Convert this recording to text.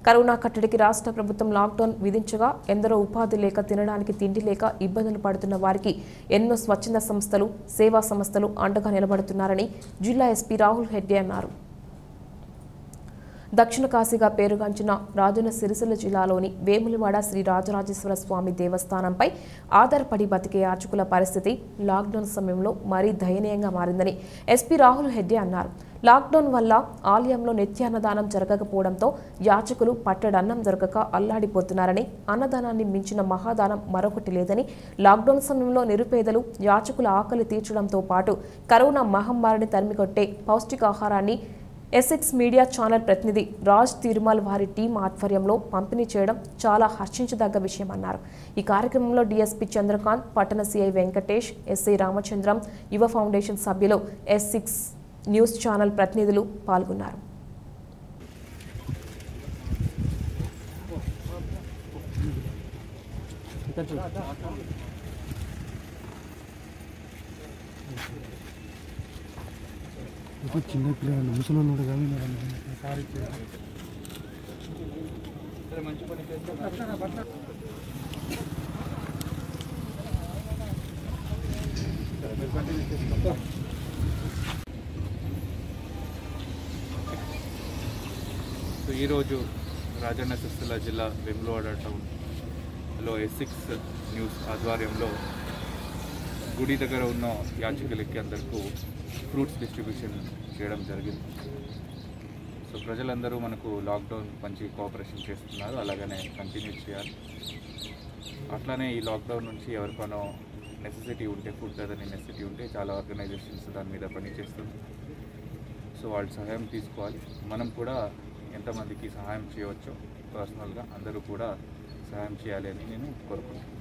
corona కట్టడికి రాష్ట్ర ప్రభుత్వం లాక్డౌన్ విధించగా ఎందరో ఉపాధి లేక తినడానికి తిండి లేక ఇబ్బందులు పడుతున్న వారికి ఎన్నో స్వచ్ఛంద సంస్థలు సేవా సంస్థలు అండగా నిలబడుతున్నారని జిల్లా ఎస్పీ రాహుల్ హెడ్డే అన్నారు దక్షిణ కాశీగా పేరుగాంచిన రాజన్న సిరిసిల్ల జిల్లాలోని వేములవాడ శ్రీ రాజరాజేశ్వర స్వామి దేవస్థానంపై ఆధారపడి బతికే యాచకుల పరిస్థితి లాక్డౌన్ సమయంలో మరీ దయనీయంగా మారిందని ఎస్పీ రాహుల్ హెడ్డే అన్నారు లాక్డౌన్ వల్ల ఆలయంలో నిత్యాన్నదానం జరగకపోవడంతో యాచకులు పట్టడన్నం దొరకక అల్లాడిపోతున్నారని అన్నదానాన్ని మించిన మహాదానం మరొకటి లేదని లాక్డౌన్ సమయంలో నిరుపేదలు యాచకుల ఆకలి తీర్చడంతో పాటు కరోనా మహమ్మారిని తరిమికొట్టే పౌష్టికాహారాన్ని ఎస్ఎక్స్ మీడియా ఛానల్ ప్రతినిధి రాజ్ తిరుమల్ వారి టీం ఆధ్వర్యంలో పంపిణీ చేయడం చాలా హర్షించదగ్గ విషయమన్నారు ఈ కార్యక్రమంలో డీఎస్పీ చంద్రకాంత్ పట్టణ సిఐ వెంకటేష్ ఎస్ఐ రామచంద్రం యువ ఫౌండేషన్ సభ్యులు ఎస్ సిక్స్ న్యూస్ ఛానల్ ప్రతినిధులు పాల్గొన్నారు ఇప్పుడు చిన్న పిల్లలు ముసలి కానీ సారీ సో ఈరోజు రాజన్న సిరిసిల్ల జిల్లా వెమ్లవాడ టౌన్లో ఎస్సిక్స్ న్యూస్ ఆధ్వర్యంలో గుడి దగ్గర ఉన్న యాచకులకి అందరికీ ఫ్రూట్స్ డిస్ట్రిబ్యూషన్ చేయడం జరిగింది సో ప్రజలందరూ మనకు లాక్డౌన్ మంచి కోఆపరేషన్ చేస్తున్నారు అలాగనే కంటిన్యూ చేయాలి అట్లానే ఈ లాక్డౌన్ నుంచి ఎవరికైనా నెసెసిటీ ఉంటే ఫుడ్ ఏదైనా నెసెసిటీ ఉంటే చాలా ఆర్గనైజేషన్స్ దాని మీద పనిచేస్తుంది సో వాళ్ళు సహాయం తీసుకోవాలి మనం కూడా ఎంతమందికి సహాయం చేయవచ్చో పర్సనల్గా అందరూ కూడా సహాయం చేయాలి అని నేను కోరుకుంటున్నాను